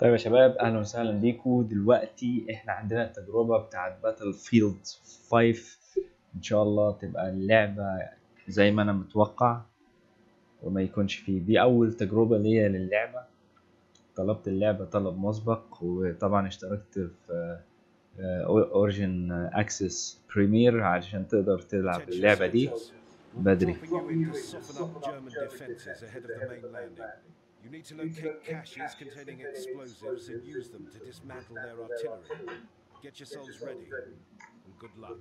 طيب يا شباب اهلا وسهلا بيكم دلوقتي احنا عندنا التجربة بتاعت باتل فيلد 5 ان شاء الله تبقى اللعبة زي ما انا متوقع وما يكونش فيه دي اول تجربة ليا للعبة طلبت اللعبة طلب مسبق وطبعا اشتركت في اوريجن اكسس بريمير علشان تقدر تلعب اللعبة دي بدري Dropping you in to soften up German defences ahead of the main landing. You need to locate caches containing explosives and use them to dismantle their artillery. Get yourselves ready, and good luck.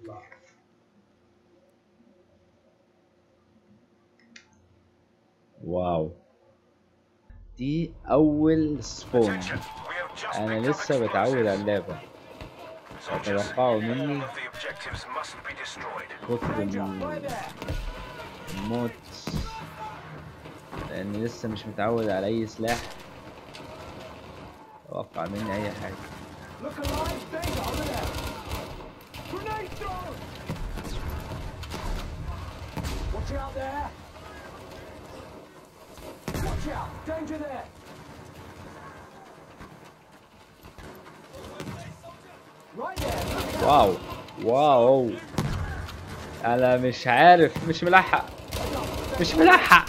واو دي اول سبون انا لسه بتعود على اللعبة اتوقعوا مني كتر ال- الموت لاني لسه مش متعود على اي سلاح اتوقع مني اي حاجة Look alive, thing over there! Grenade thrown! Watch out there! Watch out! Danger there! Right there! Look out! واو واو انا مش عارف مش ملحق مش ملحق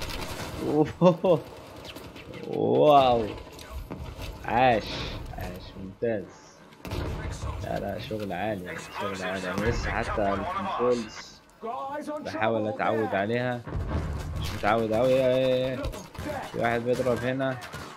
واو عاش عاش ممتاز لا لا شغل عالي شغل عالي انا لسه حتى الكنترولز Guys on بحاول trouble اتعود there. عليها مش متعود اوي Look, there! في واحد بيضرب هنا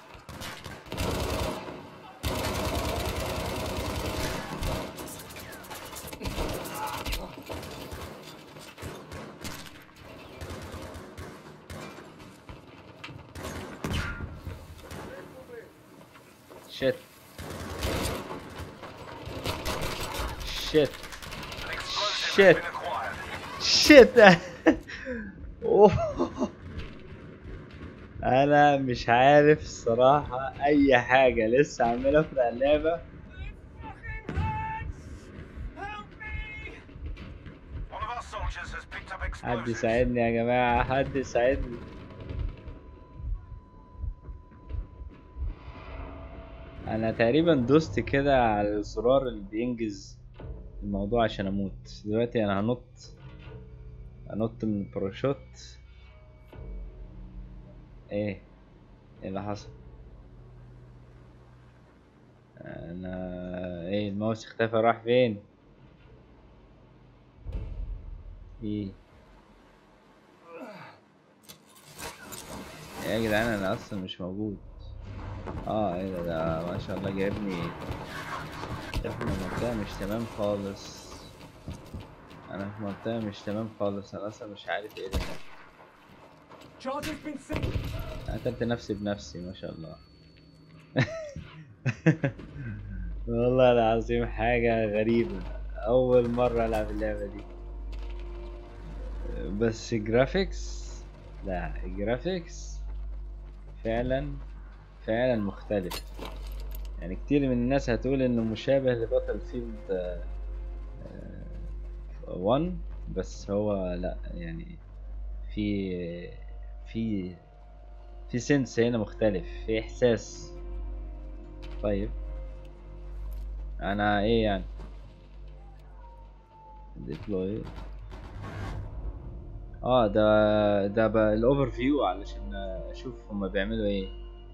شت شت شت شت أوه. انا مش عارف الصراحة اي حاجة لسه عمال في اللعبة One of our soldiers has picked up حد يساعدني يا جماعة حد يساعدني انا تقريبا دوست كده على الزرار اللي بينجز الموضوع عشان اموت دلوقتي انا هنط هنط من الباراشوت ايه ايه اللي حصل انا ايه الماوس اختفى راح فين ايه يا جدعان انا اصلا مش موجود اه ايه ده ده ما شاء الله جايبني احنا منطقة مش تمام خالص انا في منطقة مش تمام خالص انا اصلا مش عارف ايه ده Charge has been set! قتلت نفسي بنفسي ما شاء الله والله العظيم حاجة غريبة أول مرة ألعب اللعبة دي بس جرافيكس لا الجرافيكس فعلا فعلا مختلف يعني كتير من الناس هتقول انه مشابه لباتل فيلد 1 بس هو لا يعني في في في سنس هنا مختلف في احساس طيب انا ايه يعني ديبلوي اه ده ده بقى الاوفر فيو علشان اشوف هما بيعملوا ايه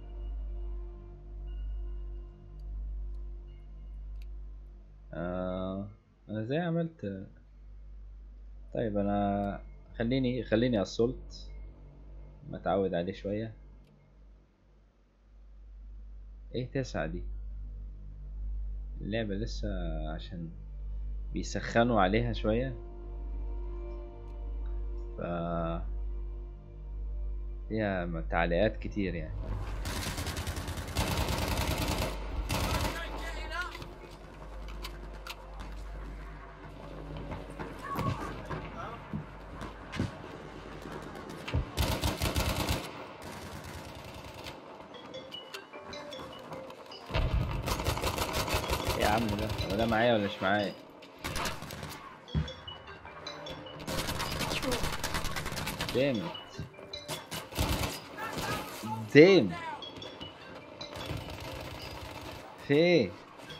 آه انا ازاي عملت طيب انا خليني خليني اسولت ما اتعود عليه شوية ايه تسعة دي اللعبة لسه عشان بيسخنوا عليها شوية ف فيها تعليقات كتير يعني إيه يا عم ده هو ده معايا ولا مش معايا damn it damn في ايه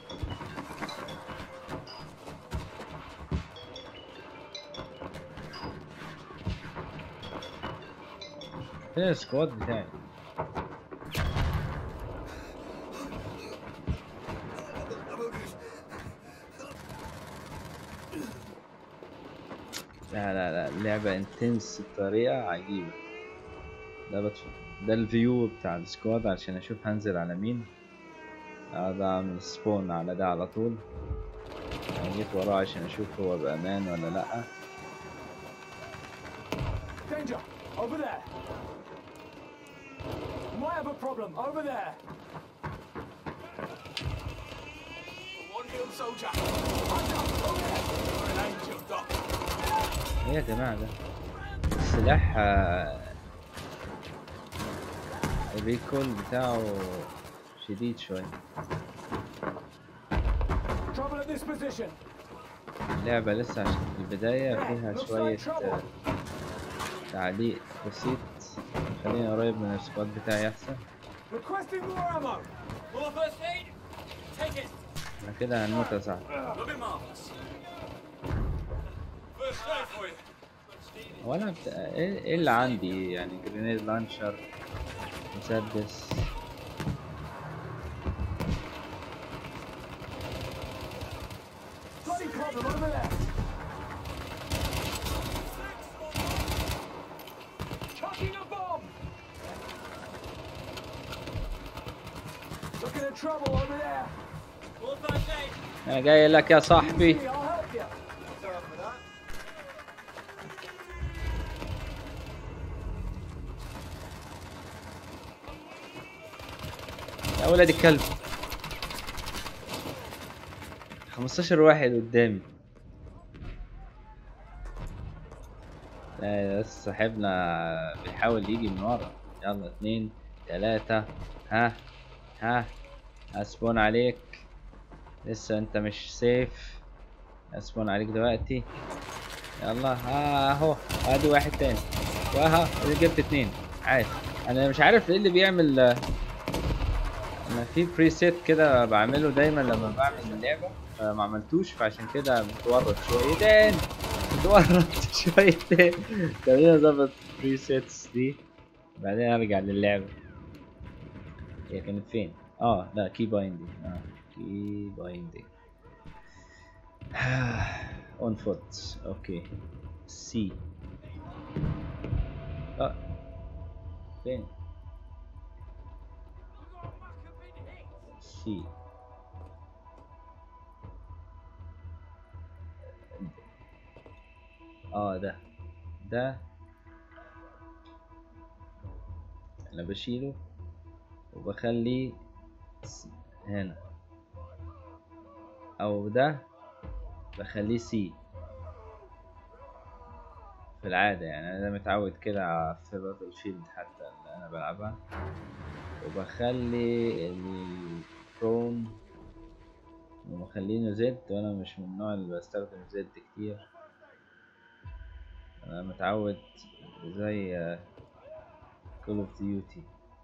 فين السكواد بتاعي لا لا لا اللعبة انتنس بطريقة عجيبة ده بتف... ده الفيو بتاع السكواد عشان اشوف هنزل على مين اقعد اعمل سبون على ده على طول أنا جيت وراه عشان اشوف هو بامان ولا لا Danger! Over there! Might have a problem. Over there! One healed soldier. Hunter! Over there! You're an angel, Doc. ايه يا جماعة ده السلاح آه، الريكول بتاعه شديد شوية Trouble at this position. اللعبة لسه عشان في البداية فيها شوية آه، تعليق بسيط خليني قريب من السكواد بتاعي أحسن Requesting more ammo. More first aid? Take it. احنا كده هنموت يا صاحبي Look at marvelous. First aid for you. هو أنا بت... إيه إيه اللي عندي يعني جرينيد لانشر مسدس Bloody problem over there. Chucking a bomb. Looking at trouble over there. More first aid. أنا جاي لك يا صاحبي Easy, I'll help you. Sorry for that. يا ولد الكلب 15 واحد قدامي لا بس صاحبنا بيحاول يجي من ورا يلا اتنين تلاتة ها ها اسبون عليك لسه انت مش سيف اسبون عليك دلوقتي يلا ها اهو ادي واحد تاني واها جبت اتنين عادي انا مش عارف ايه اللي بيعمل آه، انا في بريسيت كده بعمله دايما لما بعمل اللعبه فما عملتوش فعشان كده متورط شويتين متورط شويتين خلينا نظبط بريسيتس دي بعدين ارجع للعبه هي كانت فين اه لا كي بايندينج اه كي بايندينج اون فوت اوكي سي اه فين سي اه ده ده انا بشيله وبخلي س- هنا او ده بخليه سي في العادة يعني انا متعود كده في باتل فيلد حتى اللي انا بلعبها وبخلي البرون ومخلينه زد وانا مش من النوع اللي بستخدم زد كتير انا متعود زي كول اوف ديوتي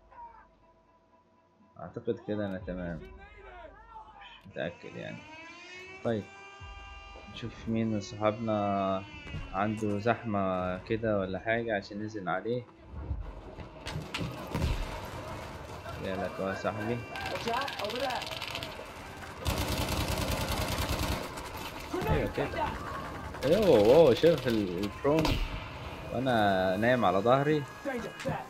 اعتقد كده انا تمام مش متأكد يعني طيب نشوف مين من صحابنا عنده زحمة كده ولا حاجة عشان ننزل عليه يا لك يا صاحبي Watch out, over there. ايوه Grenade, كده take that. ايوه اوه شوف ال- البرون وانا نايم على ظهري Danger, there.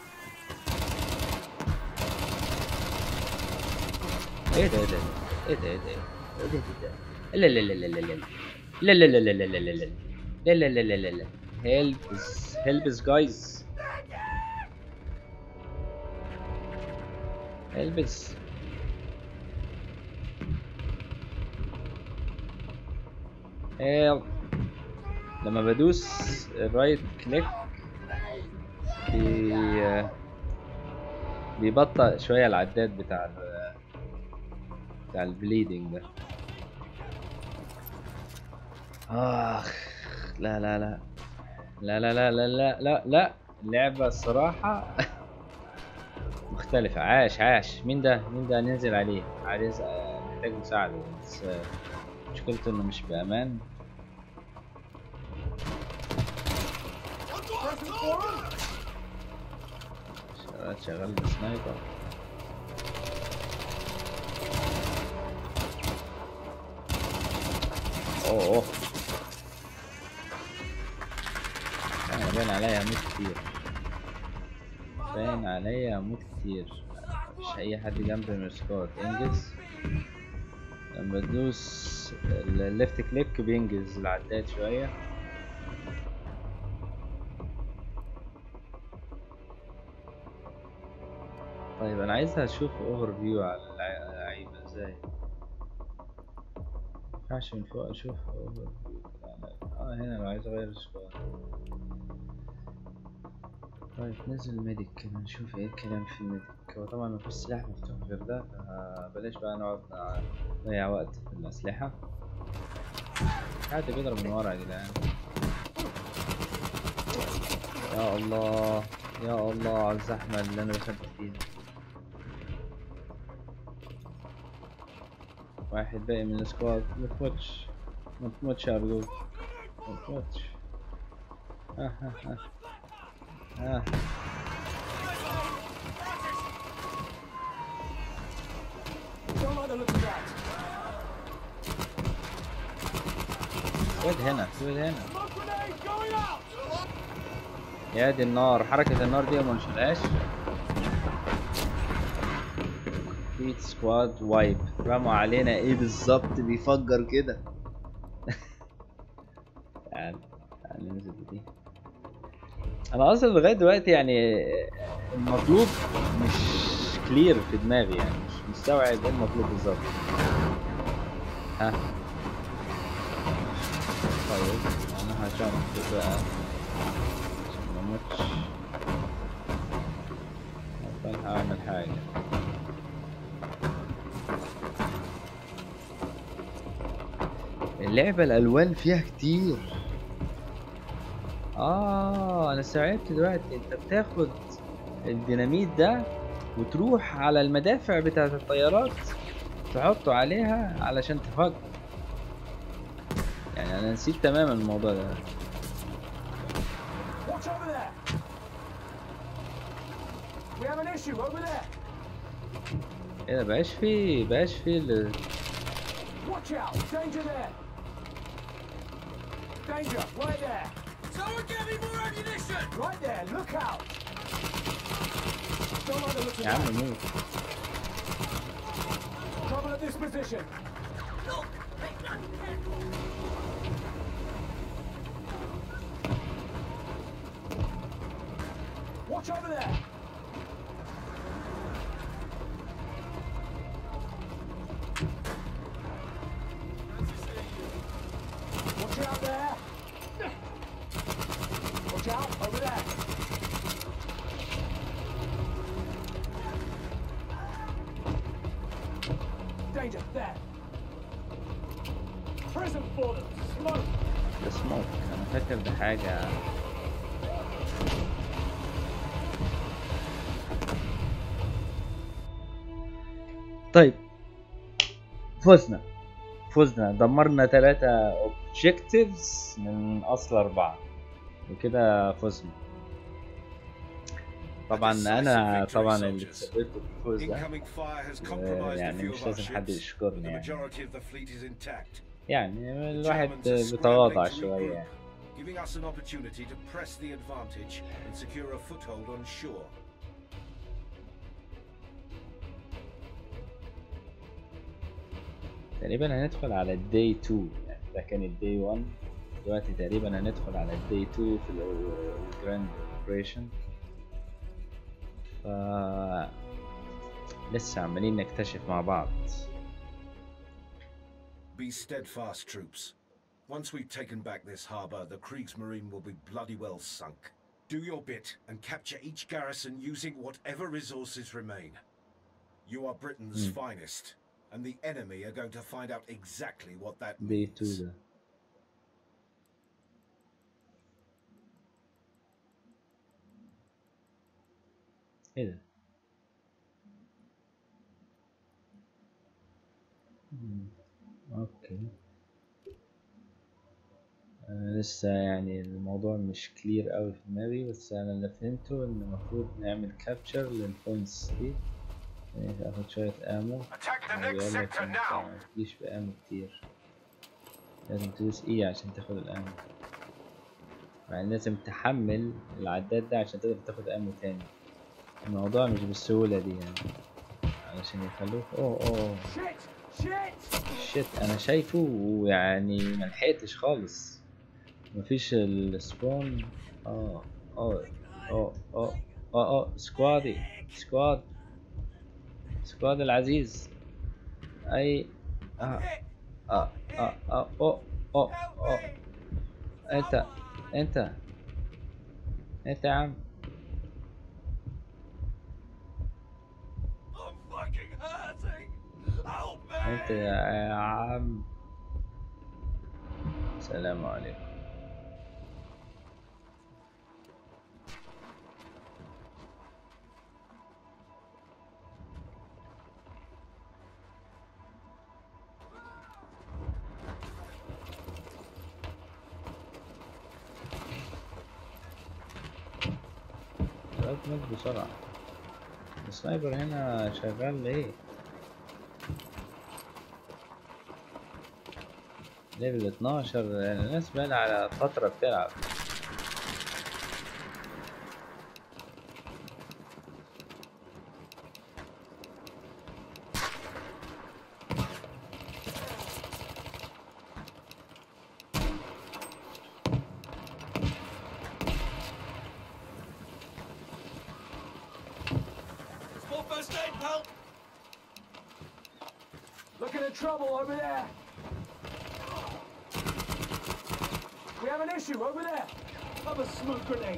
ايه ده ايه ده ايه ده ايه ده ايه ده ايه ده لا لا لا لا لا لا لا لا لا لا لا لا لا لا لا لا لا لا لا help us help us guys help us help لما بدوس الرايت كليك بي بيبطأ شوية العداد بتاع ال بتاع البليدنج ده اخ لا لا لا لا لا لا لا لا لا لا اللعبة الصراحة مخت... مختلفة عاش عاش مين ده مين ده ننزل عليه عايز آه، محتاج مساعدة بس آه، مشكلته انه مش بأمان شغال شغال بسنايبر اوه اوه انا باين عليا اموت كتير باين عليا اموت كتير مفيش اي حد جنبي من السكواد انجز لما تدوس الليفت كليك بينجز العداد شوية طيب انا عايز اشوف اوفر فيو على اللع- اللعيبة ازاي مينفعش من فوق اشوف اوفر فيو اه هنا لو عايز اغير السكواد طيب نزل ميديك كده نشوف ايه الكلام في الميديك هو طبعا مفيش سلاح مفتوح غير ده فبلاش بقى نقعد نضيع وقت في الأسلحة حد بيضرب من ورا يا جدعان يا الله يا الله على الزحمة اللي أنا دخلت فيها واحد باقي من السكواد متموتش متموتش يا أرجوك متموتش ها ها ها ها Don't like the look of that. سويد هنا سويد هنا Smoke grenade going out! يا دي النار حركة النار دي ما نشيلهاش بيت سكواد وايب رموا علينا ايه بالظبط بيفجر كده تعال تعال ننزل بدي انا اصلا لغاية دلوقتي يعني المطلوب مش كلير في دماغي يعني مش مستوعب ايه المطلوب بالظبط ها طيب انا هشوف بقى عشان ما اموتش بلحق اعمل حاجة اللعبة الالوان فيها كتير اه انا استوعبت دلوقتي انت بتاخد الديناميت ده وتروح على المدافع بتاعة الطيارات تحطه عليها علشان تفجر يعني انا نسيت تماما الموضوع ده Watch over there! We have an issue over there! ايه ده بقاش فيه بقاش فيه ال- Watch out! Danger there! Danger! Right there! Someone get me more ammunition! Right there! Look out! Don't like the look of يا عم that. موت Trouble at this position. Watch over there! Watch out there! Watch out over there! Danger there! Prison for them! Smoke! ده سموك انا فاكر ده حاجة طيب فزنا فزنا دمرنا ثلاثة اوبجكتيفز من اصل اربعة وكده فزنا طبعا انا طبعا اللي تسببت في الفوز ده Incoming fire has compromised a يعني few مش of our لازم حد ships, but يشكرني the يعني majority of the fleet is intact. يعني The الواحد Germans are بيتواضع scrambling to شوية regroup, يعني giving us an opportunity to press the advantage and secure a foothold on shore. تقريبا هندخل على الداي 2 يعني ده كان الداي 1 دلوقتي تقريبا هندخل على الداي 2 في الجراند اوبريشن ف لسه عمالين نكتشف مع بعض Be steadfast, troops. Once we've taken back this harbor, the Kriegsmarine will be bloody well sunk. Do your bit and capture each garrison using whatever resources remain. You are Britain's finest, and the enemy are going to find out exactly what that داي means. 2 ده ايه ده مم. اوكي أنا لسه يعني الموضوع مش كلير قوي في دماغي بس انا اللي فهمته ان المفروض نعمل كابتشر للبوينتس دي يعني اخد شوية امو Attack the هو next بيقول لك sector انت now. ما تجيش بامو كتير لازم تدوس اي عشان تاخد الامو يعني لازم تحمل العداد ده عشان تقدر تاخد امو تاني الموضوع مش بالسهولة دي يعني علشان يخلوك اوه اوه Shit! Shit! شيت انا شايفه ويعني ملحقتش خالص مفيش السبون اه اه اه اه اه اه سكوادي سكواد سكواد العزيز اي اه اه اه اه اوه اوه اوه انت انت انت يا عم I'm fucking hurting! Help me! انت يا عم السلام عليكم لازم تموت بسرعة السنايبر هنا شغال ليه؟ ليفل 12 الناس بقى على فترة بتلعب Small first aid, pal! Looking at trouble over there. We have an issue over there. Have a smoke grenade.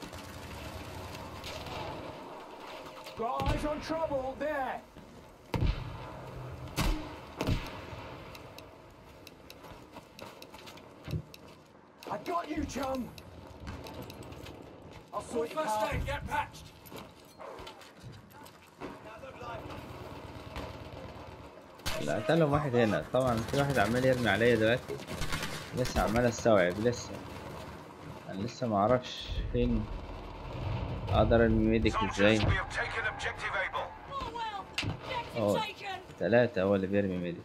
Got eyes on trouble there. I got you, chum. I'll Small sort it first out. aid, get patched! لا قتلهم واحد هنا طبعا في واحد عمال يرمي عليا دلوقتي لسه عمال استوعب لسه انا لسه معرفش فين اقدر ارمي ميديك ازاي Soldiers, we have taken objective Able. Oh well, Oh. objective taken. تلاتة هو اللي بيرمي ميديك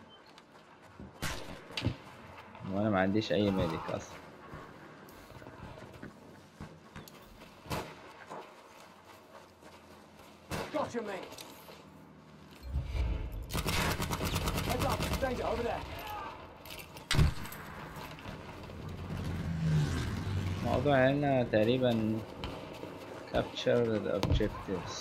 وانا ما عنديش اي ميديك اصلا Gotcha, mate. Heads up, danger over there. الموضوع هنا تقريبا capture the objectives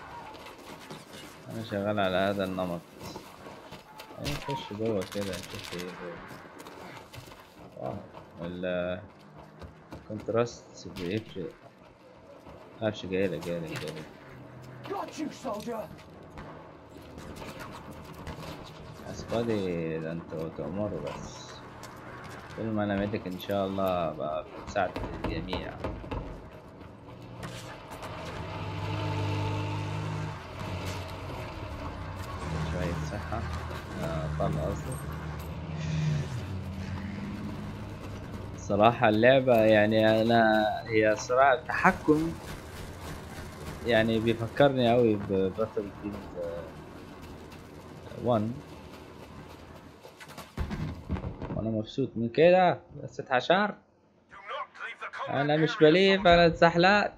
انا شغال على هذا النمط يعني نخش جوه كده نشوف ايه جوه واو ال كونتراست بيفرق معرفش جايلك جايلك جايلك Got you, soldier. اسبادي ده انتوا تأمروا بس طول ما انا ميدك ان شاء الله بقى بساعد الجميع شوية صحة آه، طلع قصدي صراحة اللعبة يعني أنا هي صراحة التحكم يعني بيفكرني أوي بباتل فيلد 1 وأنا مبسوط من كده بس اتحشرت Do not leave the combat انا مش area, بليف soldier. انا اتزحلقت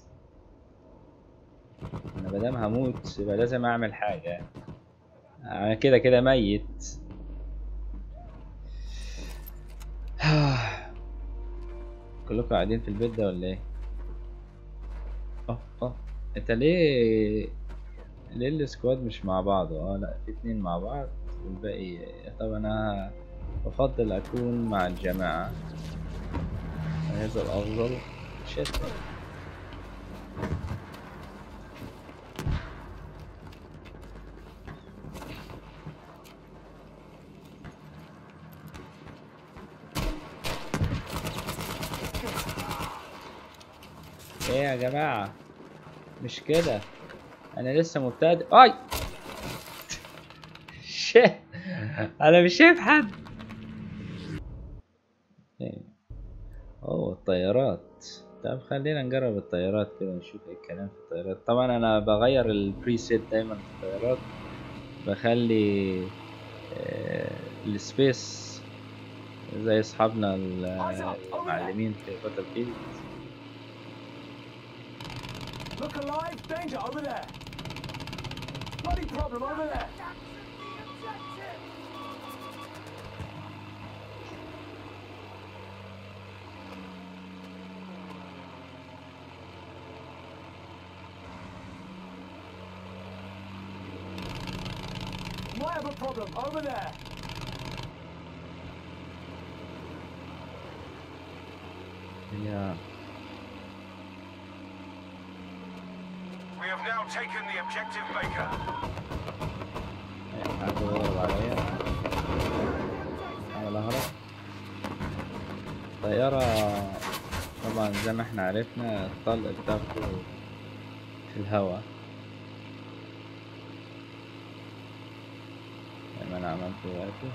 انا مادام هموت يبقى لازم اعمل حاجة انا كده كده ميت كلكم قاعدين في البيت ده ولا ايه اه اه انت ليه ليه السكواد مش مع بعض اه لا في اتنين مع بعض والباقي طب انا بفضل اكون مع الجماعة هذا الافضل شت ايه يا جماعة مش كده انا لسه مبتدئ اي شت انا مش شايف حد إيه. اوه الطيارات طب خلينا نجرب الطيارات كده نشوف ايه الكلام في الطيارات طبعا انا بغير البريسيت دايما في الطيارات بخلي آه، السبيس زي اصحابنا ال- المعلمين في باتل فيلد Look alive! Danger over there! Bloody problem over there! Might have a problem over there! هي We have now taken the objective, Baker. أي حد يضرب عليا احاول اهرب طيارة طبعا زي ما احنا عرفنا الطلق بتاخده في الهواء زي ما انا عملت دلوقتي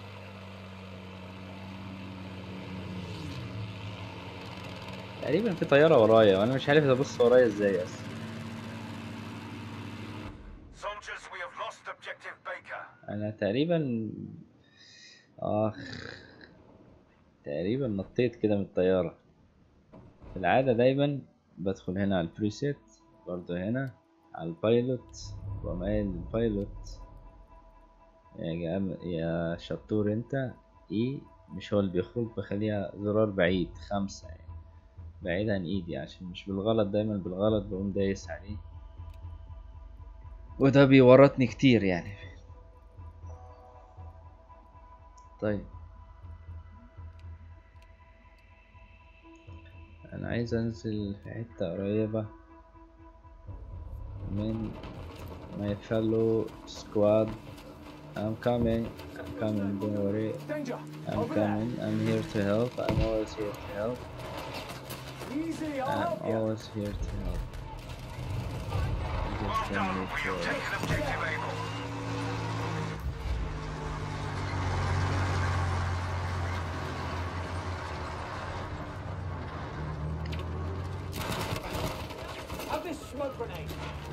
تقريبا في طيارة ورايا وانا مش عارف ابص ورايا ازاي اصلا Soldiers, we have lost objective Baker. انا تقريبا اخ تقريبا نطيت كده من الطيارة في العادة دايما بدخل هنا على البريسيت برضو هنا على البايلوت ومايل البايلوت يا جام يا شطور انت اي مش هو اللي بيخرج بخليها زرار بعيد خمسة يعني بعيد عن ايدي عشان مش بالغلط دايما بالغلط بقوم دايس عليه وده بيورطني كتير يعني طيب انا عايز انزل في حتة قريبة من my fellow squad I'm coming I'm coming don't worry Danger! I'm over there! coming I'm here to help I'm always here to help Easy, I'll I'm help you! always here to help Well Just done. send me We have to- taken objective Able. Have this smoke grenade!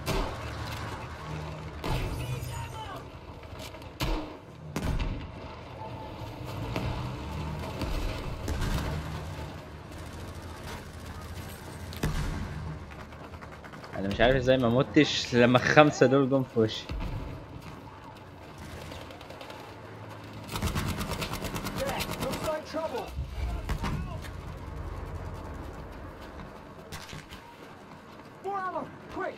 انا مش عارف ازاي ما متش لما الخمسة دول جم في وشي There! Looks like trouble! More ammo! Quick!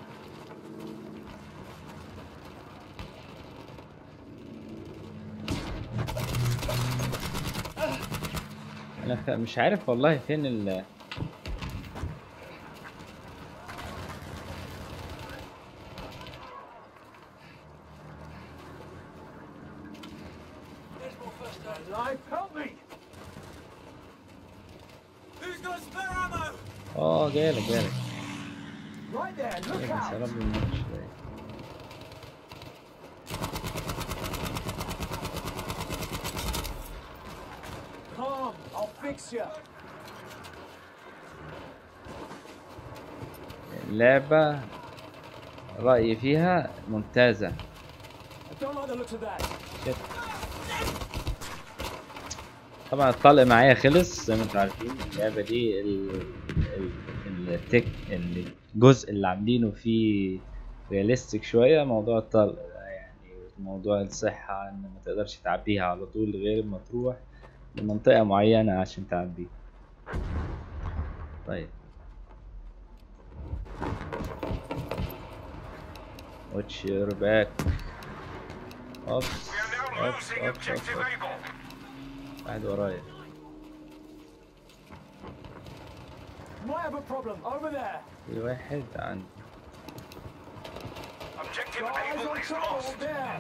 انا ف- مش عارف والله فين ال Life, help me! Who's got spare ammo? اه جالك جالك Right there, look جالك بس يا out! رب ما يموتش شوية. Calm, I'll fix you. اللعبة رأيي فيها ممتازة I don't like the looks of that. شت. طبعا الطلق معايا خلص زي ما انتم عارفين اللعبة دي ال- ال- التك الجزء اللي عاملينه فيه رياليستيك شوية موضوع الطلق ده يعني موضوع الصحة ان ما تقدرش تعبيها على طول غير ما تروح لمنطقة معينة عشان تعبيها طيب watch your back اوبس We are now اوبس losing اوبس objective اوبس Able. واحد ورايا Might have a problem over there. في واحد عندي Objective Guys Able on is trouble lost. there.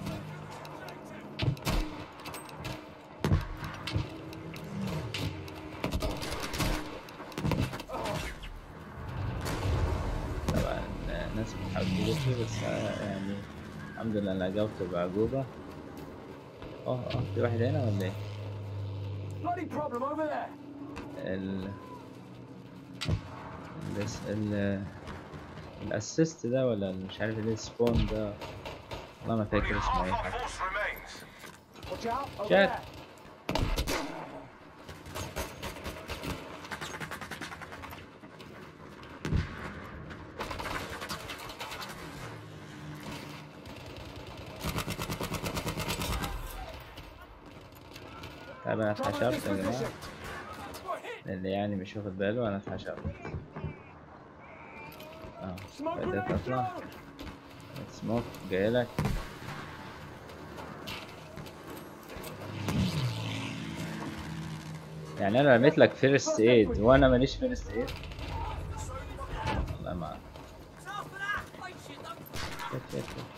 طبعا ناس بتحاول تجيبني بس أنا يعني الحمد لله انا جاوبت بعجوبة اه اه في واحد هنا ولا ايه؟ Bloody problem over there. ال الس- ال الاسيست ده ولا مش عارف ايه السبون ده والله ما Only فاكر اسمه half ايه our حاجة force remains. Watch out. Over Jack. there. طيب انا Trouble in this اتحشرت يا جماعة position. اللي يعني مش واخد باله انا اتحشرت اه Smoke بدأت grenade اطلع thrown. سموك جايلك يعني انا رميت لك فيرست ايد وانا ماليش فيرست ايد والله ما أعرف. شوف شوف شوف.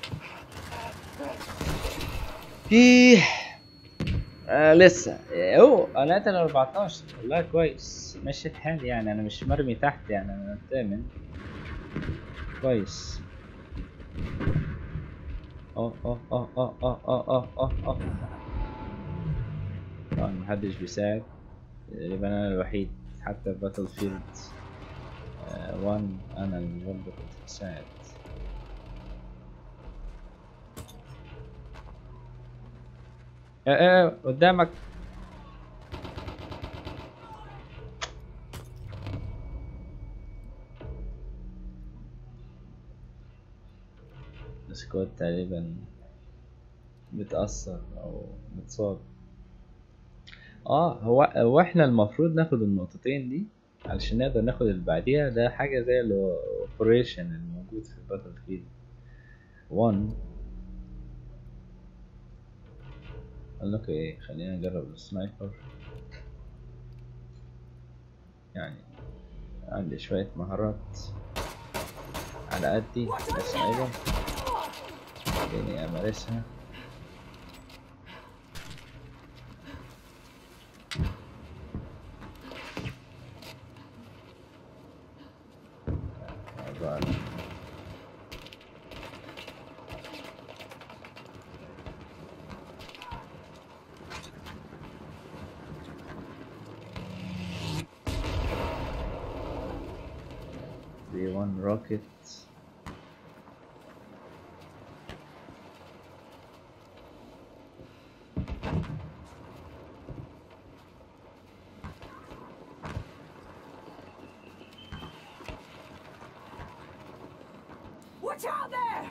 ايه آه لسه اوه انا قتل 14 والله كويس ماشي الحال يعني انا مش مرمي تحت يعني انا الثامن كويس اه اه اه اه اه اه اه اه اه طبعا محدش بيساعد تقريبا انا الوحيد حتى في باتل فيلد 1 انا اللي برضه كنت بساعد اه اه قدامك السكواد تقريبا بتأثر أو بتصاب اه هو هو احنا المفروض ناخد النقطتين دي علشان نقدر ناخد اللي بعديها ده حاجة زي الاوبريشن الموجود في باتل فيلد 1 قال لك ايه خلينا نجرب السنايبر يعني عندي شوية مهارات على قدي السنايبر خليني امارسها طبعاً. V1 rocket Watch out there.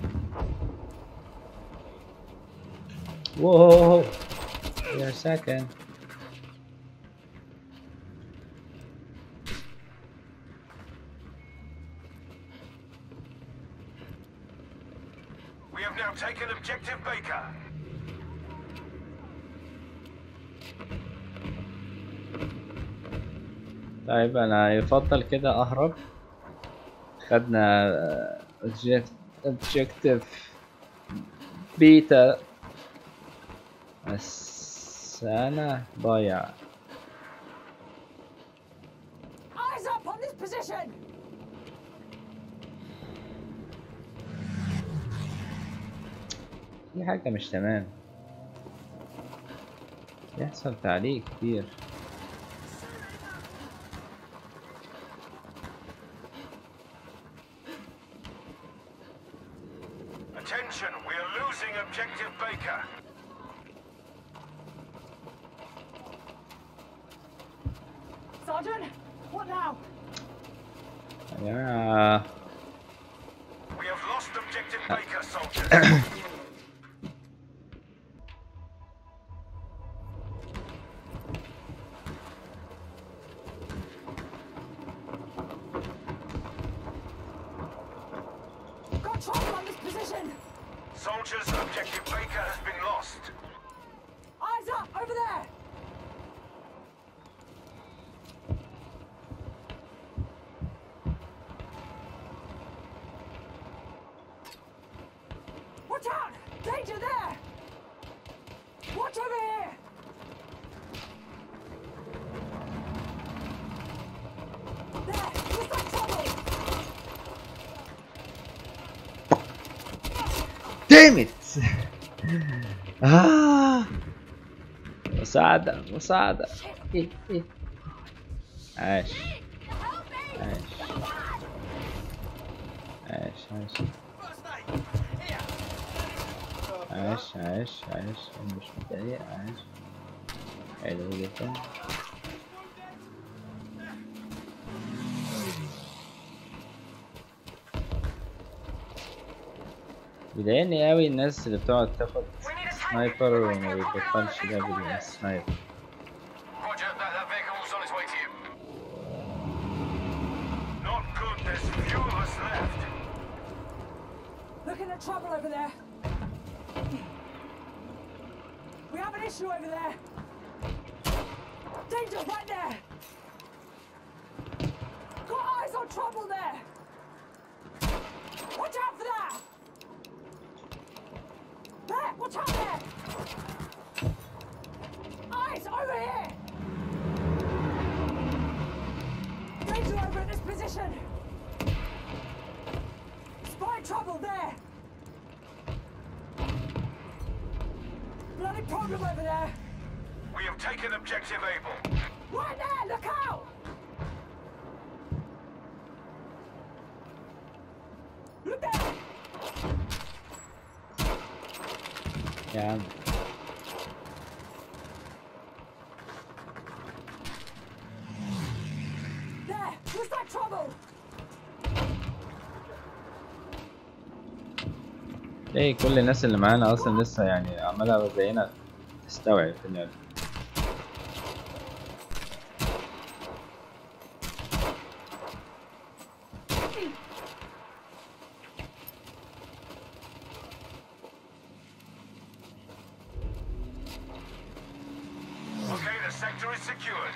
Whoa! Wait a second. We have now taken objective Baker. طيب انا يفضل كده اهرب خدنا اوبجيكتيف بيتا بس انا ضايع Eyes up on this position. في حاجة مش تمام يحصل تعليق كتير Attention, we are losing objective Baker. Sergeant, what now? يا جماعة We have lost objective Baker, soldiers. Got trouble on this position. soldiers, objective Baker has been lost. Eyes up over there. Watch out! Danger there! Watch over here! There! Looks like trouble! damn it آه مساعدة مساعدة إيه إيه عاش عاش عاش عاش عاش عاش عاش أنا مش متضايق عاش حلو جدا بيضايقني قوي الناس اللي بتقعد تاخد سنايبر وما بيبطلش لعب السنايبر Roger, that, that vehicle's on its way to you. Not good, there's few of us left. Looking at trouble over there. We have an issue over there. Danger right there. Got eyes on trouble there. Watch out for that. There, watch out there. Eyes over here. Danger over at this position. Spy trouble there. Bloody problem over there. We have taken objective Able. Right there, look out! Look there! يا عم There! What's that trouble? ليه كل الناس اللي معانا اصلا لسه يعني عمالة زينا تستوعب في اللعبة Okay, the sector is secured.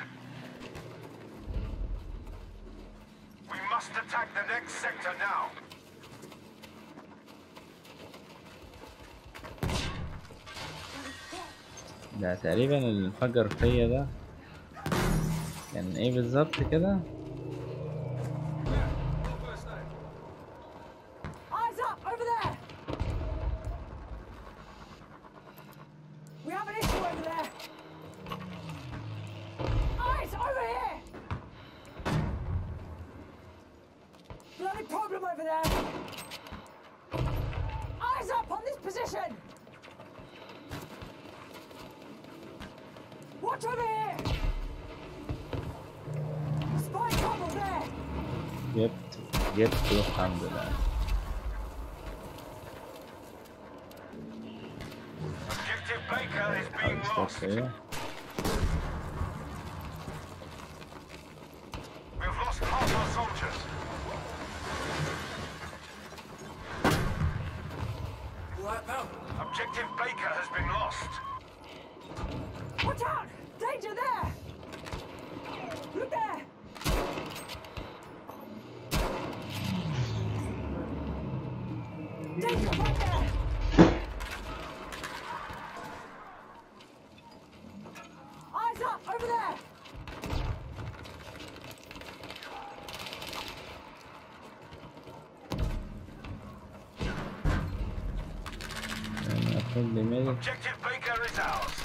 We must attack the next sector now. ده تقريبا اللي انفجر فيا ده كان ايه بالظبط كده Eyes up! Over there! We have an issue over there! Eyes over here! Bloody problem over there! Eyes up on this position! Watch over here! Spy trouble there! جبت جبت الحمد لله Objective Baker is being خلاص lost. بس ايه We've lost half our soldiers. Right, pal. Objective Baker has been lost. Watch out! Danger there! Look there! Danger right there! Eyes up! Over there! يعني اخد لي ميل Objective Baker is ours.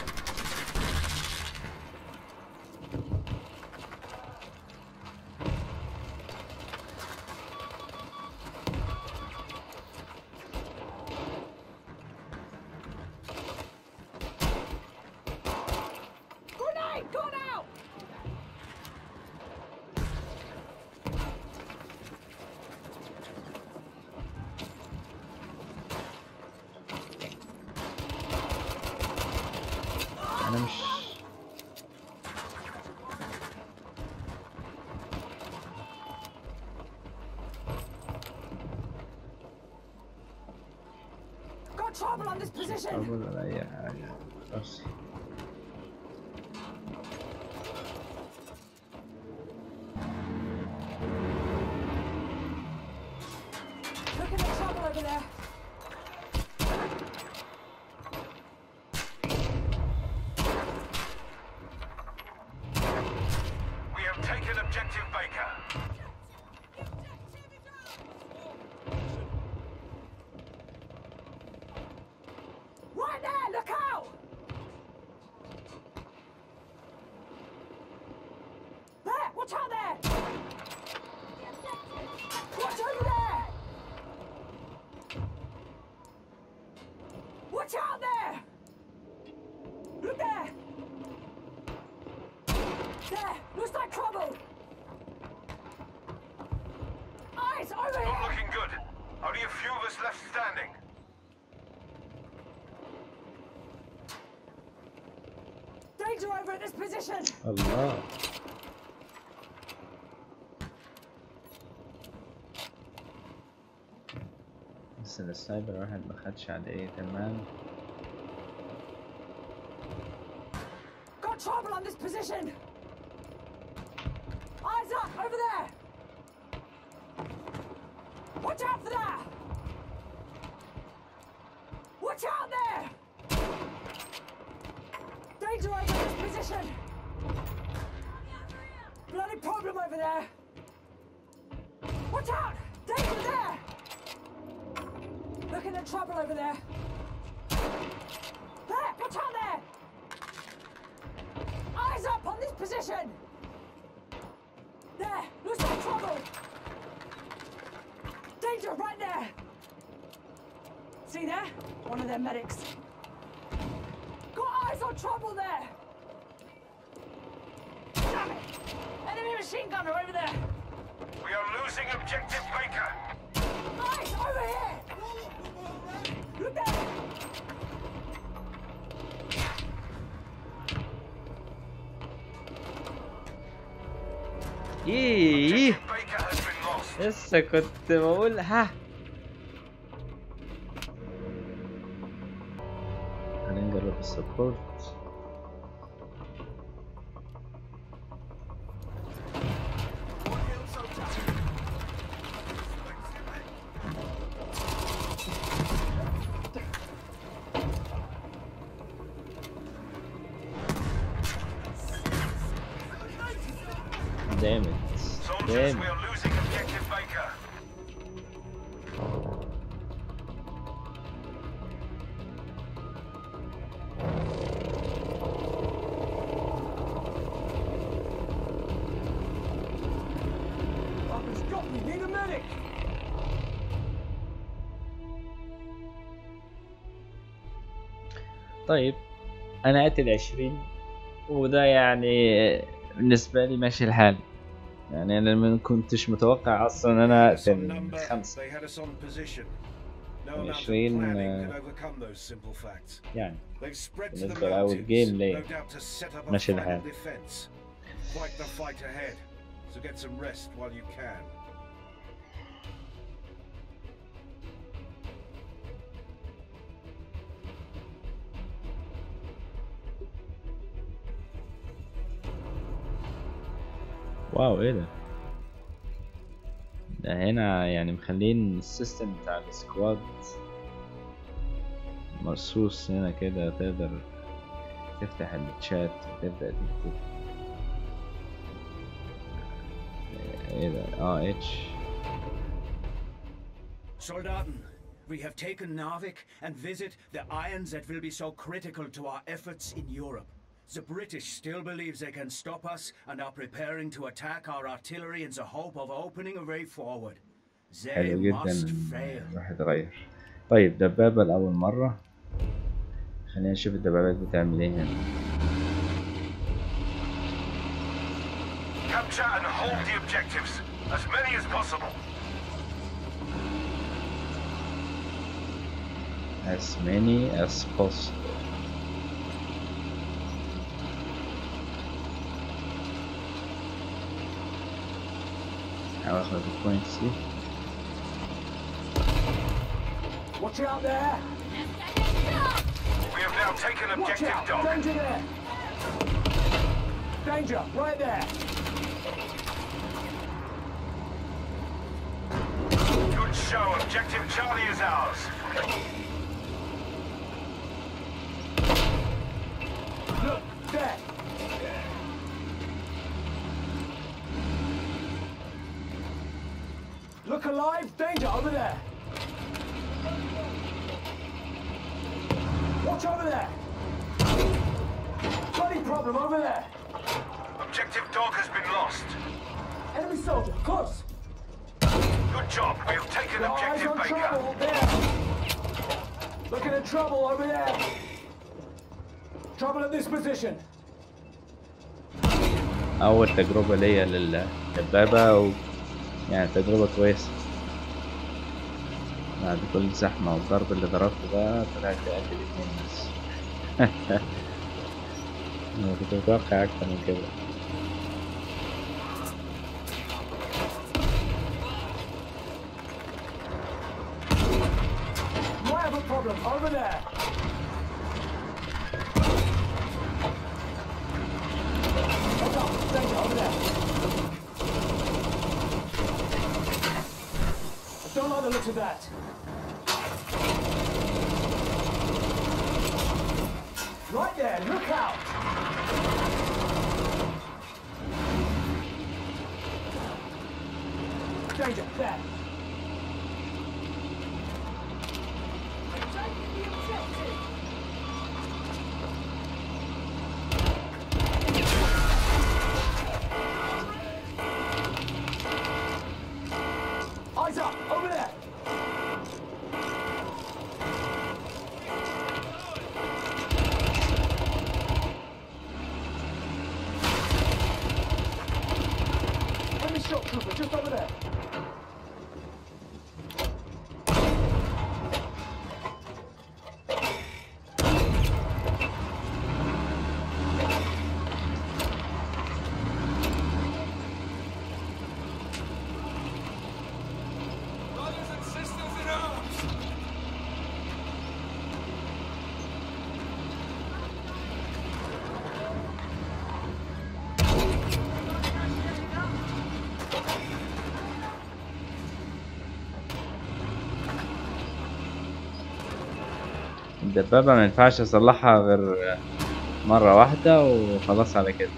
Grenade! Gone out! انا مش Got trouble on this position! اقول ولا اي حاجة بس Looking at trouble over there! We have taken Objective Baker. Right there! There! Looks like trouble! Eyes over Not here! looking good. Only a few of us left standing. Danger over at this position! الله بس السايبر واحد ما خدش عليه تمام Got trouble on this position! Eyes up! Over there! Watch out for that! Watch out there! Danger over this position! Bloody problem over there! Watch out! Danger there! Looking at trouble over there! There! Watch out there! Eyes up on this position! There! Looks like trouble! Danger right there! See there? One of their medics. Got eyes on trouble there! Damn it! Enemy machine gunner over there! We are losing objective Baker. Eyes over here! Look there! ايه Baker has been lost. لسه كنت بقول ها هنجرب السبورت One hill soldier. دامت Soldiers, دامت we are losing objective Baker. Fuckers got me! Need a medic! طيب انا قاتل عشرين وده يعني بالنسبة لي ماشي الحال يعني انا ما كنتش متوقع اصلا ان انا Us on اقتل number, خمسة they had us on position. No amount of 20, planning uh, could overcome those simple facts. يعني They've spread to the بالنسبة لأول mountains, جيم ليه؟ no doubt to set up a ماشي final الحال. defense. Fight the fight ahead, so get some rest while you can. واو ايه ده ده هنا يعني مخلين السيستم بتاع السكواد مرصوص هنا كده تقدر تفتح الشات وتبدأ تكتب ايه ده اه اتش Soldaten, we have taken Narvik and visit the irons that will be so critical to our efforts in Europe. The British still believe they can stop us and are preparing to attack our artillery in the hope of opening a way forward. They حلو must جدا fail. راح يتغير طيب دبابة لأول مرة خلينا نشوف الدبابات بتعمل ايه هنا Capture and hold the objectives, as many as possible. as many as possible هحاول اخد البوينتس دي Watch out there! We have now taken Watch objective out! Dog. Danger there! Danger! Right there! Good show. Objective Charlie is ours. Look! There! Look alive! Danger over there! Watch over there! Bloody problem over there! Objective Dog has been lost. Enemy soldier, close! Good job. We have taken Got eyes objective on Baker. trouble there! Looking at trouble over there! Trouble at this position! اول تجربة ليا للدبابة و... يعني تجربة كويسة بعد كل الزحمة والضرب اللي ضربته ده طلعت قد الاتنين بس انا كنت متوقع اكتر من كده Might have a problem over there. Hold up, danger over there. I don't like the looks of that. Right there, look out! Danger, there. Eyes up, over there. Enemy shot trooper, just over there. Brothers and sisters in arms. الدبابة ما ينفعش اصلحها غير مرة واحدة وخلاص على كده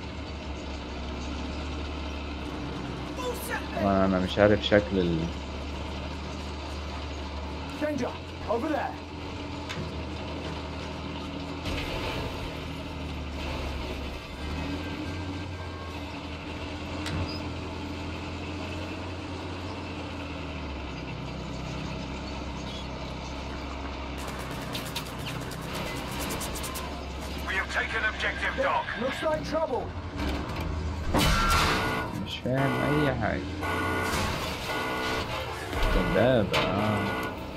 وانا مش عارف شكل ال... Danger, over there. We have taken objective Doc. Looks like trouble. مش فاهم اي حاجة دبابة آه.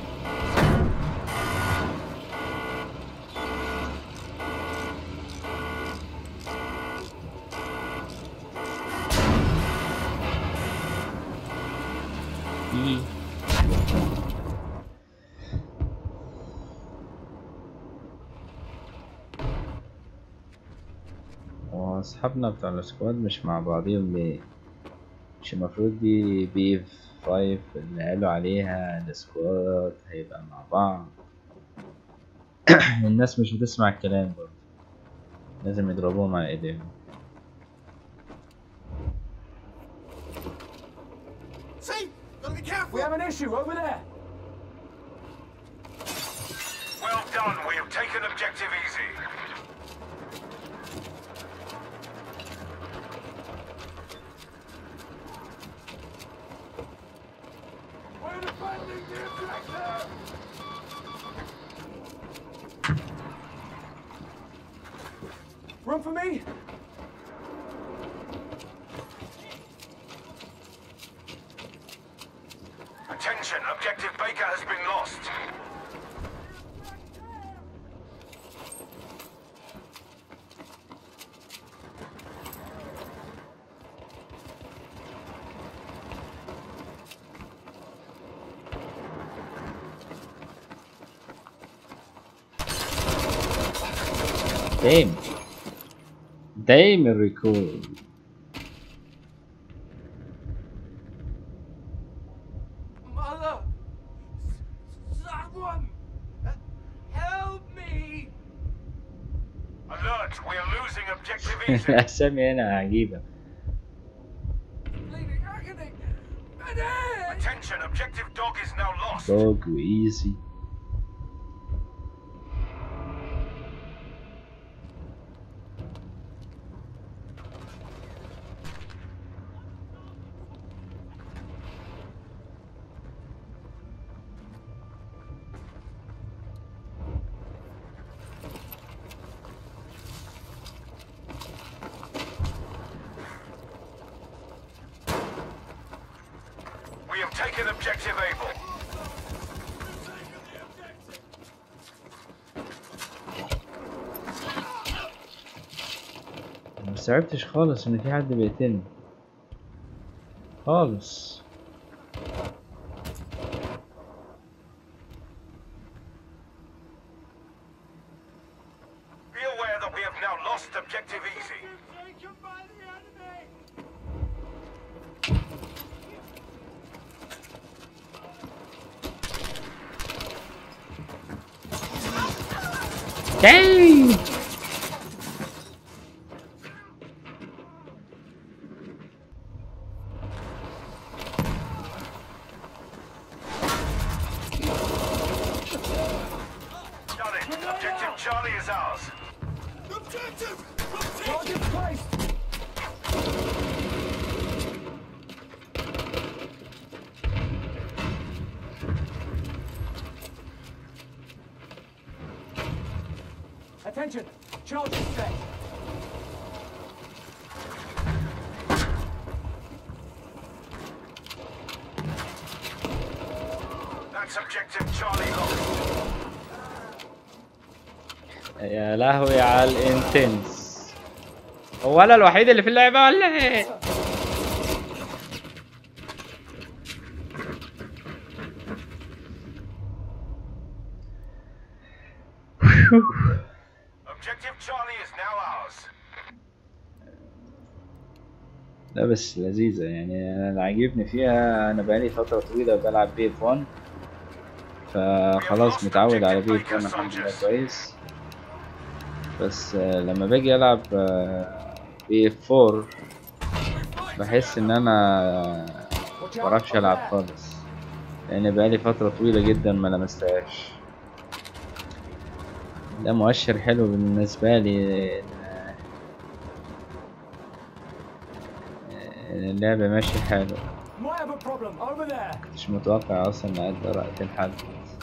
إيه. واصحابنا بتوع السكواد مش مع بعضيهم ليه مش المفروض دي بي فايف اللي قالوا عليها السكواد هيبقى مع بعض الناس مش بتسمع الكلام برضه لازم يضربوهم على ايديهم See? Gotta be careful. We have an issue over there. Well done. We have taken objective easy. We're defending the objective. Run for me. Attention. Objective Baker has been lost. دايم دايم الريكول Mother! Someone! Help me! Alert. We are losing objective easy. الاسامي هنا عجيبة Bleeding agony! Medic! Attention. Objective Dog is now lost. دوج وايزي taken objective Able. ما استوعبتش خالص ان في حد بيقتلني خالص Be aware that we have now lost objective Easy. Dang! Done it. Objective Charlie is ours. Target placed. Attention! Charge is set. That's objective Charlie lost. يا لهوي على الانتنس هو انا الوحيد اللي في اللعبه ولا ايه Objective Charlie is now ours. لا بس لذيذة يعني أنا اللي عاجبني فيها أنا بقالي فترة طويلة بلعب بي اف 1 فخلاص متعود على بي اف 1 الحمد لله كويس بس آه، لما باجي ألعب بي اف 4 بحس إن أنا مبعرفش ألعب خالص لأن بقالي فترة طويلة جدا ما لمستهاش ده مؤشر حلو بالنسبة لي إن اللعبة ماشي حلو Might have a problem. Over there. مش متوقع اصلا ان اقدر اقتل حد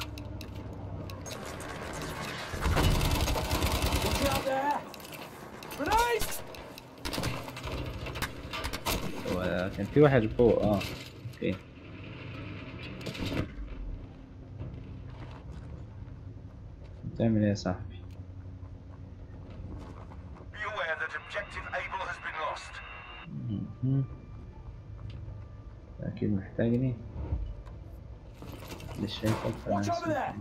Watch out there. Grenade! هو كان في واحد فوق اه اوكي بتعمل ايه يا صاحبي Be aware that objective Able has been lost. مهم. اكيد محتاجني مش شايفك فأنا Watch over هسيبك. there.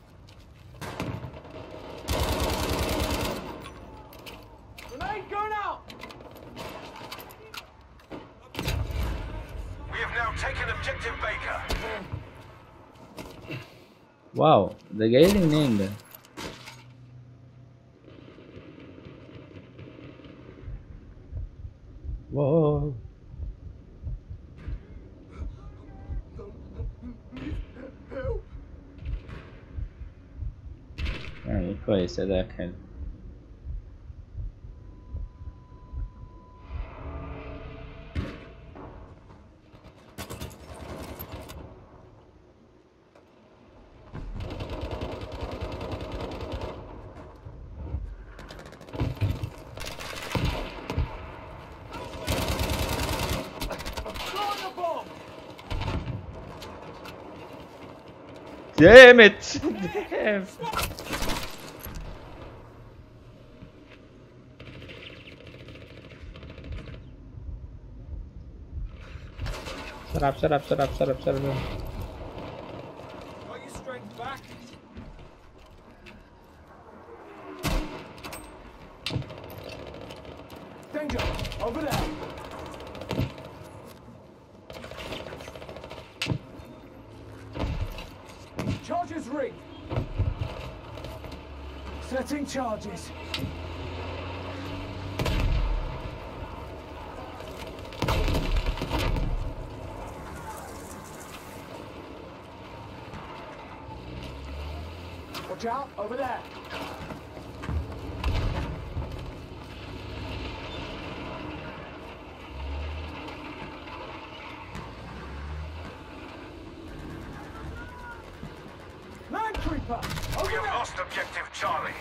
Grenade going out. We have now taken objective Baker. واو ده جاي لي منين ده واو يعني كويس اداك حلو Throwing a bomb. Damn it! Damn. Shut up, shut up, shut up, shut up, shut up. Got your strength back? Danger. Over there. Charges ring. Setting charges. Watch out, over there. Land creeper. Over We have there. lost objective Charlie.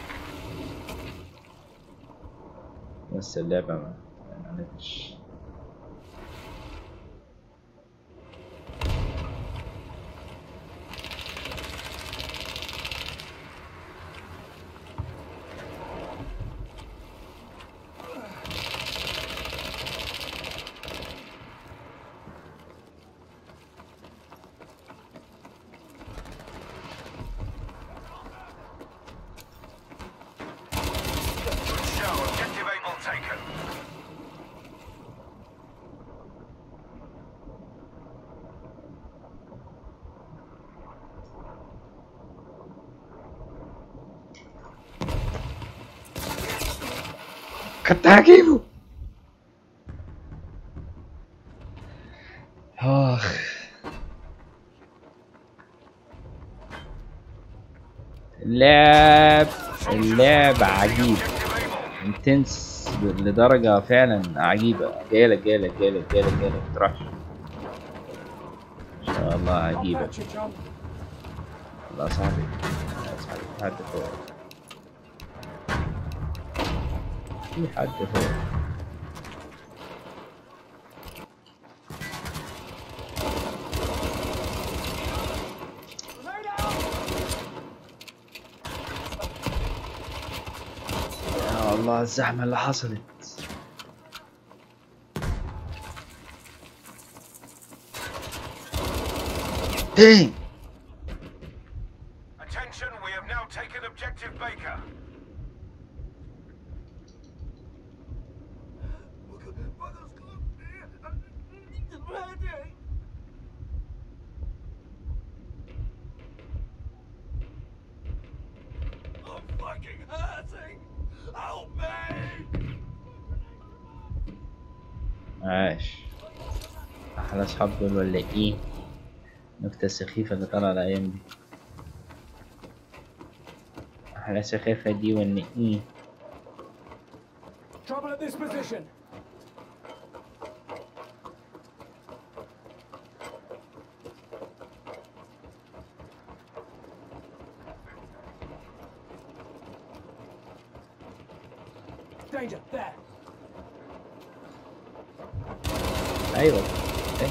بس اللعبة ما ما عملتش كنت هجيبه اخ اللعب اللعب عجيب انتنس لدرجة فعلا عجيبة جايلك جايلك جايلك جايلك جايلك متروحش ان شاء الله I'll عجيبة fetch you, John. الله صاحبي يا صاحبي في حد فوق في حد فوق Grenade out! يا الله الزحمة اللي حصلت Dang! Attention, we have now taken objective Baker. I'm fucking hurting! Help me! عاش احلى اصحاب دول ولا ايه النكتة السخيفة اللي طالعة الايام دي احلى سخيفة دي ولا ايه Trouble at this position. Danger, there. ايوه إيه.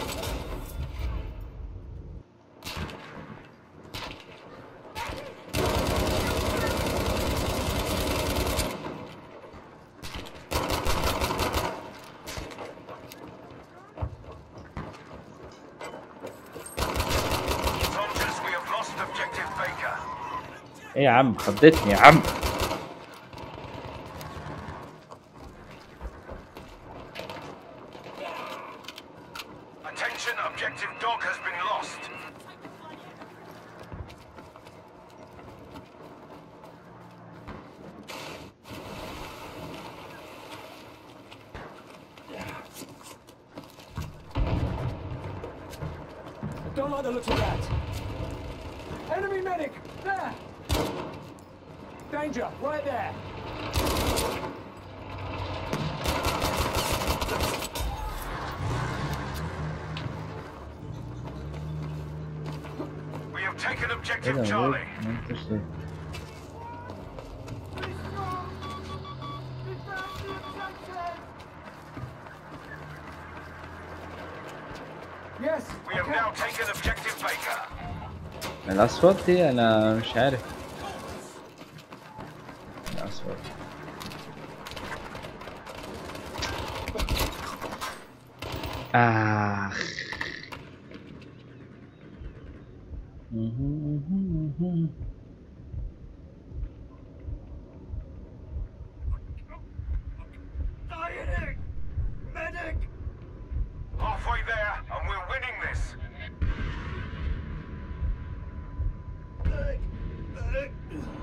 Soldiers, we have lost objective Baker. ايه يا عم خضتني يا عم Attention, objective Dog has been lost. Don't like the looks of that. Enemy medic, there. Danger, right there. We have taken ايه ده objective هو Charlie. إيه؟ ما انتش إيه؟ Yes, We have okay. now taken objective Baker. الاصوات دي انا مش عارف الاصوات اخ Medic! Medic! Halfway there, and we're winning this. Medic! Medic!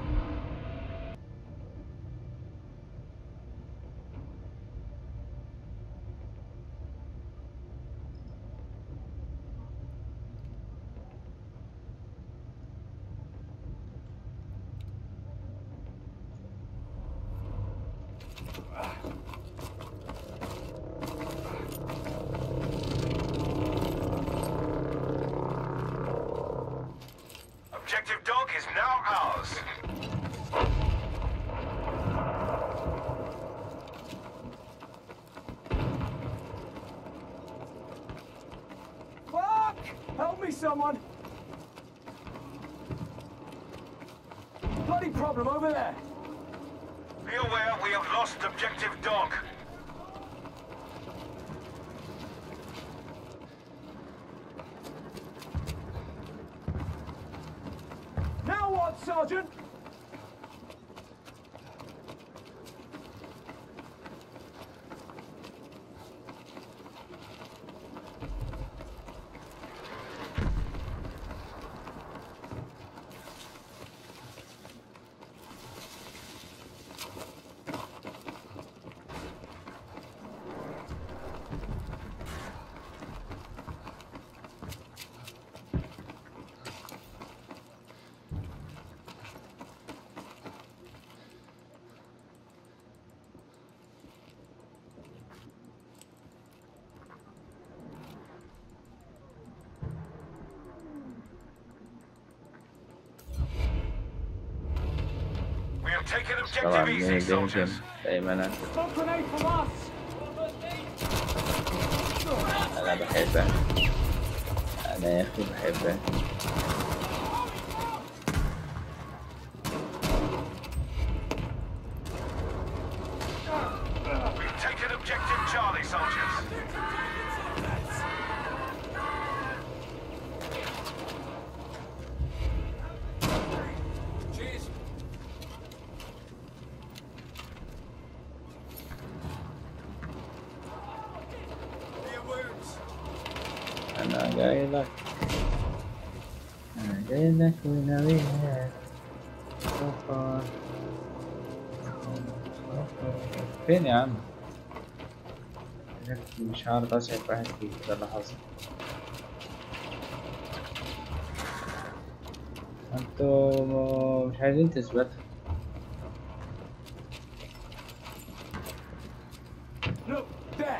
Objective Dog is now ours. Fuck! Help me, someone! Bloody problem over there. Be aware we have lost objective Dog. Now what, Sergeant? Taking طبعا objective مين easy, اللي يمكن soldiers. دايما Smoke grenade from us! انا بحبك انا يا اخي بحبك We've taken objective Charlie, soldiers. Cheers. Your wounds. انا جاي لك انا جاي لك وناويها سفر فين يا عم مش عارف اسعف واحد فيك ده اللي حصل انتوا مش عايزين تثبتوا Look, there!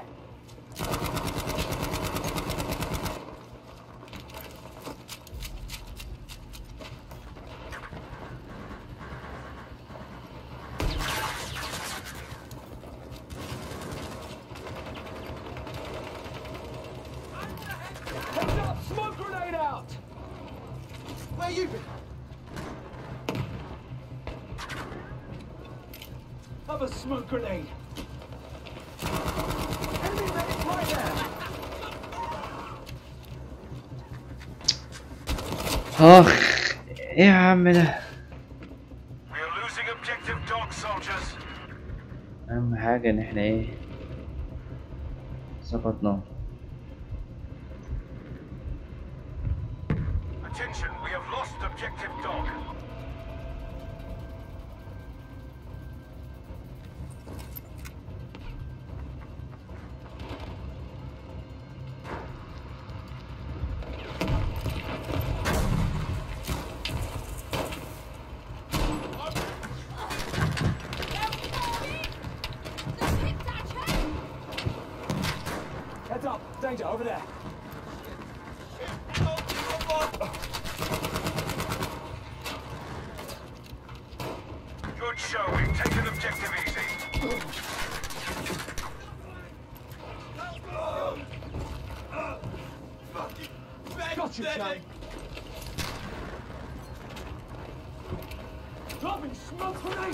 Heads up! Smoke grenade out! Where you been? Have a smoke grenade! Enemy medic right there! اخ ايه يا عم ده We are losing objective dog, soldiers. اهم حاجة ان احنا ايه سقطنا Attention, we have lost objective dog. Heads up! Danger, over there! Good show. We've taken objective easy. Got you, Shane! Dropping smoke grenade!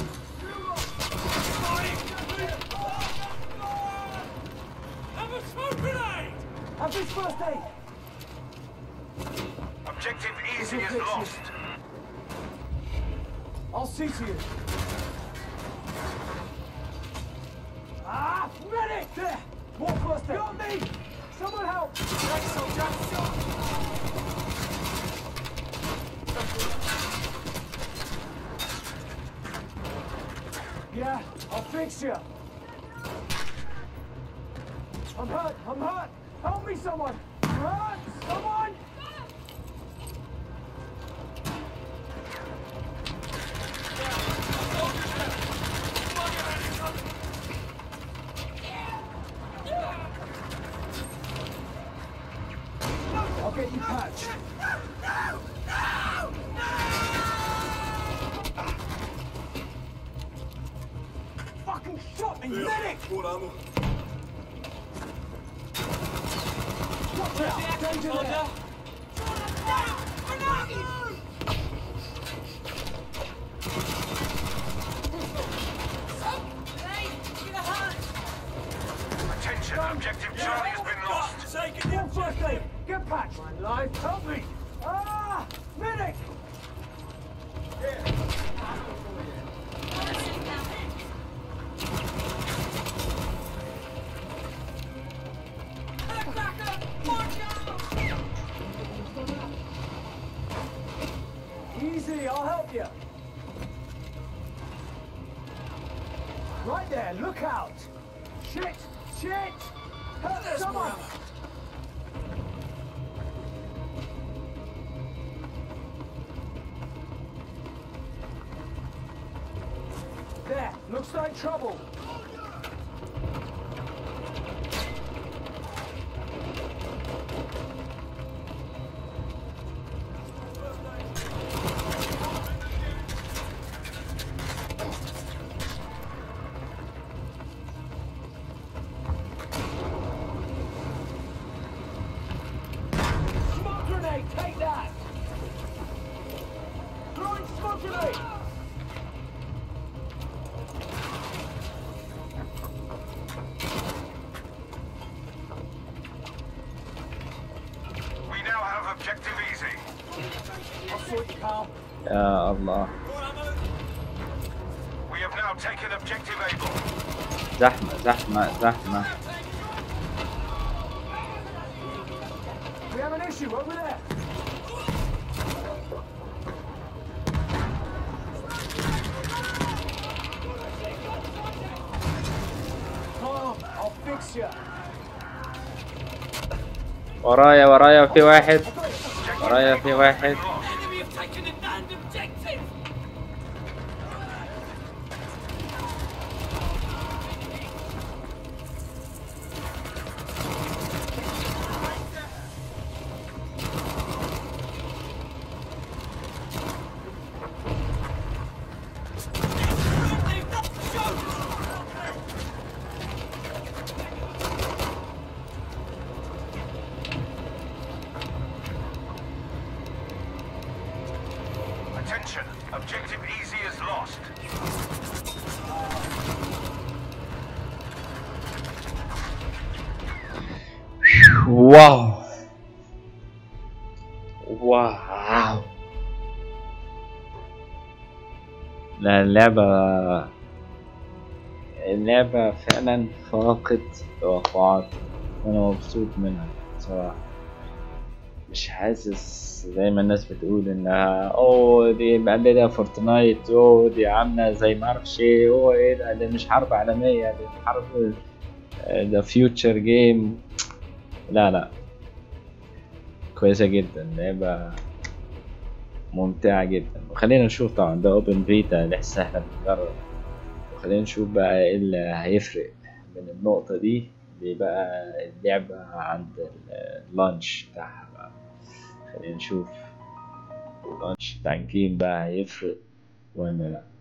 Have a smoke grenade! Have this first aid! Objective easy is fix it. lost. I'll see to you. Ah, medic! There! More first aid! Got me! Someone help! Thanks, soldier. Yeah, I'll fix you. I'm hurt, I'm hurt! Help me, someone! I'm hurt! Someone! I'll get you patched. Fucking shot me, medic! Watch out! Danger there! Attention, objective Charlie has been lost. More first aid! Get patched! My life, help me! Ah! Medic! Easy, I'll help you. Right there, look out! Shit! Shit! Help someone! There, looks like trouble. sort you, pal. يا الله We have now taken objective Able. زحمة زحمة زحمة We have an issue over there. Calm, I'll fix you. ورايا ورايا في واحد ورايا في واحد Enemy have taken an land objective. Attention, objective Easy is lost. واو واو لا اللعبة اللعبة فعلا فاقت توقعات وأنا مبسوط منها بصراحة مش حاسس زي ما الناس بتقول انها اوه دي مقلدة فورتنايت اوه دي عاملة زي معرفش ايه اوه ايه ده ده مش حرب عالمية دي حرب ده فيوتشر جيم لا لا كويسة جدا لعبة ممتعة جدا وخلينا نشوف طبعا ده اوبن فيتا لسه احنا بنجرب وخلينا نشوف بقى ايه اللي هيفرق من النقطة دي بقى اللعبة عند اللانش بتاعها بقى خلينا نشوف اللانش بتاع الجيم بقى هيفرق ولا لا